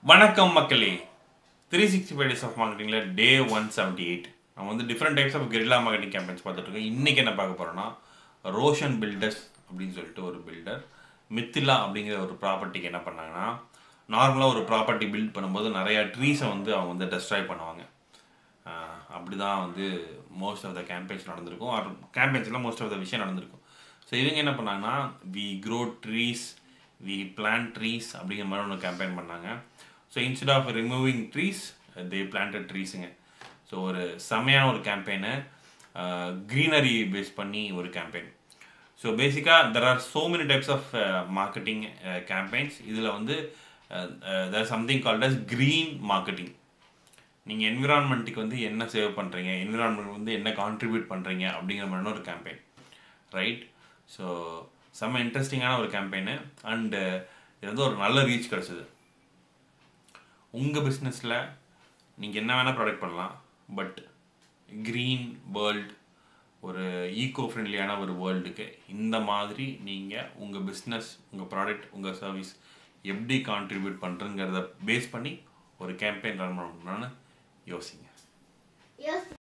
வணக்கம் மக்களே three sixty five days of மார்க்கெட்டிங்கில் டே ஒன் செவன்ட்டி எயிட் நம்ம வந்து different types of guerrilla marketing campaigns பார்த்துட்டு இருக்கோம் இன்றைக்கி என்ன பார்க்க போகிறோம்னா ரோஷன் பில்டர்ஸ் அப்படின்னு சொல்லிட்டு ஒரு பில்டர் மித்திலா அப்படிங்கிற ஒரு ப்ராப்பர்ட்டிக்கு என்ன பண்ணாங்கன்னா நார்மலாக ஒரு ப்ராப்பர்ட்டி பில்ட் பண்ணும்போது நிறையா ட்ரீஸை வந்து அவங்க வந்து டெஸ்ட்ராய் பண்ணுவாங்க அப்படி தான் வந்து மோஸ்ட் ஆஃப் த கேம்பெயின்ஸ் நடந்திருக்கும் ஆர் கேம்பெயின்ஸில் மோஸ்ட் ஆஃப் த விஷயம் நடந்திருக்கும் ஸோ இவங்க என்ன பண்ணாங்கன்னா we grow trees we plant trees அப்படிங்கிற மாதிரி ஒன்று கேம்பெயின் பண்ணாங்க so instead of removing trees they planted ட்ரீஸுங்க ஸோ ஒரு செம்மையான ஒரு கேம்பெயினு க்ரீனரி பேஸ் பண்ணி ஒரு கேம்பெயின் ஸோ பேசிக்காக there are so many types of marketing campaigns இதில் வந்து there something called as green marketing நீங்கள் என்விரான்மெண்ட்டுக்கு வந்து என்ன சேவ் பண்ணுறீங்க என்விரான்மெண்ட் வந்து என்ன கான்ட்ரிபியூட் பண்ணுறீங்க அப்படிங்கிற மாதிரி ஒரு கேம்பெயின் ரைட் ஸோ செம்ம இன்ட்ரெஸ்டிங்கான ஒரு கேம்பெயின் அண்டு இது வந்து ஒரு நல்ல ரீச் கிடச்சிது உங்கள் பிஸ்னஸில் நீங்கள் என்ன வேணால் ப்ராடக்ட் பண்ணலாம் பட் க்ரீன் வேர்ல்டு ஒரு ஈகோ ஃப்ரெண்ட்லியான ஒரு வேர்ல்டுக்கு இந்த மாதிரி நீங்கள் உங்கள் பிஸ்னஸ் உங்கள் ப்ராடக்ட் உங்கள் சர்வீஸ் எப்படி கான்ட்ரிபியூட் பண்ணுறங்கிறத பேஸ் பண்ணி ஒரு கேம்பெயின் ரன் பண்ணணும்னு யோசிங்க யோசி